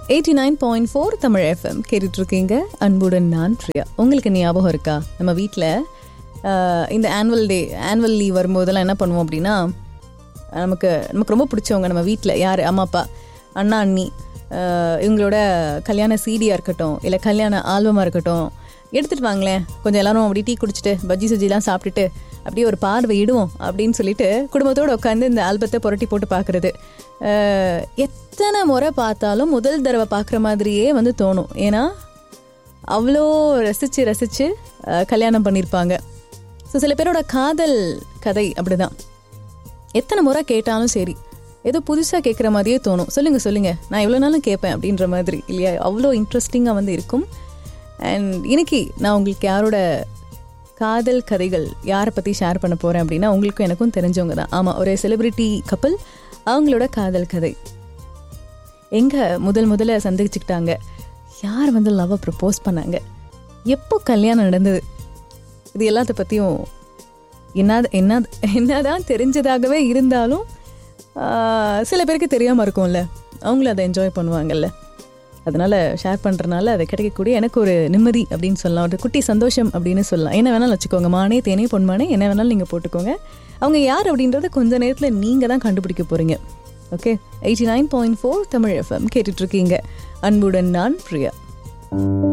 eighty nine point four Tamil FM கேட்டுட்டு இருக்கீங்க அன்புடன் நான் பிரியா உங்களுக்கு ஞாபகம் இருக்கா நம்ம வீட்டில் இந்த ஆனுவல் டே ஆனுவல் லீவ் வரும்போதெல்லாம் என்ன பண்ணுவோம் அப்படின்னா நமக்கு நமக்கு ரொம்ப பிடிச்சவங்க நம்ம வீட்டில் யார் அம்மா அப்பா அண்ணா அண்ணி ஆஹ் இவங்களோட கல்யாண சீடியாக இருக்கட்டும் இல்லை கல்யாண ஆல்பமாக இருக்கட்டும் எடுத்துகிட்டு வாங்களேன் கொஞ்சம் எல்லாரும் அப்படி டீ குடிச்சிட்டு பஜ்ஜி சுஜிலாம் சாப்பிட்டுட்டு அப்படியே ஒரு பார்வை இடுவோம் அப்படின்னு சொல்லிட்டு குடும்பத்தோடு உட்காந்து இந்த ஆல்பத்தை புரட்டி போட்டு பார்க்குறது எத்தனை முறை பார்த்தாலும் முதல் தடவை பார்க்குற மாதிரியே வந்து தோணும் ஏன்னா அவ்வளோ ரசித்து ரசித்து கல்யாணம் பண்ணியிருப்பாங்க ஸோ சில பேரோட காதல் கதை அப்படிதான் எத்தனை முறை கேட்டாலும் சரி ஏதோ புதுசாக கேட்குற மாதிரியே தோணும் சொல்லுங்கள் சொல்லுங்கள் நான் எவ்வளோ நாளும் கேட்பேன் அப்படின்ற மாதிரி இல்லையா அவ்வளோ இன்ட்ரெஸ்டிங்காக வந்து இருக்கும் அண்ட் இன்னைக்கு நான் உங்களுக்கு யாரோட காதல் கதைகள் யாரை பற்றி ஷேர் பண்ண போகிறேன் அப்படின்னா உங்களுக்கும் எனக்கும் தெரிஞ்சவங்க தான் ஆமாம் ஒரு செலிப்ரிட்டி கப்பல் அவங்களோட காதல் கதை எங்கே முதல் முதல்ல சந்திச்சுக்கிட்டாங்க யார் வந்து லவ்வை ப்ரப்போஸ் பண்ணாங்க எப்போ கல்யாணம் நடந்தது இது எல்லாத்த பற்றியும் என்ன என்ன என்னதான் தெரிஞ்சதாகவே இருந்தாலும் ஆஹ், சில பேருக்கு தெரியாமல் இருக்கும்ல அவங்களும் அதை என்ஜாய் பண்ணுவாங்கல்ல அதனால் ஷேர் பண்ணுறனால அதை கிடைக்கக்கூடிய எனக்கு ஒரு நிம்மதி அப்படின்னு சொல்லலாம் ஒரு குட்டி சந்தோஷம் அப்படின்னு சொல்லலாம் என்ன வேணாலும் வச்சுக்கோங்க மானே தேனே பொன்மானே என்ன வேணாலும் நீங்கள் போட்டுக்கோங்க அவங்க யார் அப்படின்றத கொஞ்ச நேரத்தில் நீங்கள் தான் கண்டுபிடிக்க போகிறீங்க okay eighty nine point four Tamil FM கேட்டுட்ருக்கீங்க அன்புடன் நான் பிரியா